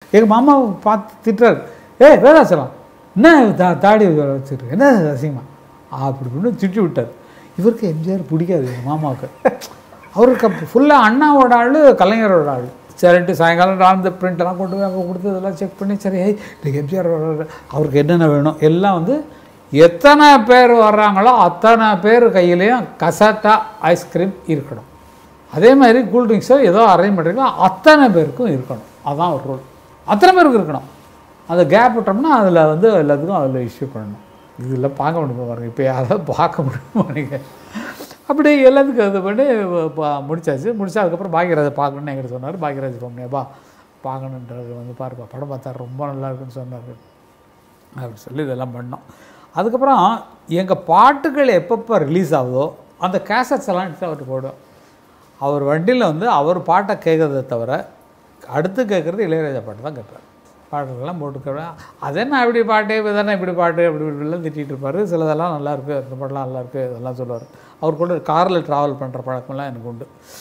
எங்கள் மாமாவை பார்த்து திட்டுறாரு ஏய் வேதாசலம் என்ன தா தாடி வச்சுருக்கு என்ன அசிங்கமா அப்படி இப்படின்னு திட்டி விட்டார் இவருக்கு எம்ஜிஆர் பிடிக்காது எங்கள் மாமாவுக்கு அவருக்கு அப்போ ஃபுல்லாக அண்ணாவோட ஆள் கலைஞரோட ஆள் சரின்ட்டு சாயங்காலம் நான் அந்த பிரிண்டெல்லாம் கொண்டு போய் அங்கே கொடுத்து இதெல்லாம் செக் பண்ணி சரி ஏய் இன்னைக்கு எம்ஜிஆர் வர்றாரு. அவருக்கு என்னென்ன வேணும் எல்லாம் வந்து எத்தனை பேர் வர்றாங்களோ அத்தனை பேர் கையிலையும் கசட்டா ஐஸ்கிரீம் இருக்கணும் அதே மாதிரி கூல்ட்ரிங்க்ஸோ ஏதோ அரேஞ்ச் பண்ணுறீங்களோ அத்தனை பேருக்கும் இருக்கணும் அதான் ஒரு ரூல் அத்தனை பேருக்கு இருக்கணும் அந்த கேப் விட்டோம்னா அதில் வந்து எல்லாத்துக்கும் அதில் இஷ்யூ பண்ணணும் இதில் பார்க்க முடியுமா பாருங்க இப்போ யாராவது பார்க்க முடியுமா நீங்கள் அப்படி எல்லாத்துக்கும் இது பண்ணி ப- முடிச்சாச்சு முடிச்சா அதுக்கப்புறம் பாக்யராஜை பார்க்கணுன்னு எங்கிட்ட சொன்னார் பாக்யராஜ் போம்னேப்பா பார்க்கணுன்றது வந்து பாருப்பா படம் பார்த்தா ரொம்ப நல்லா இருக்குன்னு சொன்னார் அப்படின்னு சொல்லி இதெல்லாம் பண்ணோம் அதுக்கப்புறம் எங்கள் பாட்டுகள் எப்பப்போ ரிலீஸ் ஆகுதோ அந்த கேசட்ஸ் எல்லாம் எடுத்து அவர்கிட்ட போடுவோம் அவர் வண்டியில் வந்து அவர் பாட்டை கேட்குறத தவிர அடுத்து கேட்குறது இளையராஜா பாட்டு தான் கேட்பார் பாட்டுகள்லாம் போட்டு கேட்பேன் அது என்ன இப்படி பாட்டு இதுதானே இப்படி பாட்டு இப்படி இப்படிலாம் திட்டிகிட்டு இருப்பார் சிலதெல்லாம் நல்லா இருக்கு இந்த பாட்டெலாம் நல்லா இருக்கு இதெல்லாம் சொல்லுவார் அவர் கூட காரில் ட்ராவல் பண்ணுற பழக்கம்லாம் எனக்கு உண்டு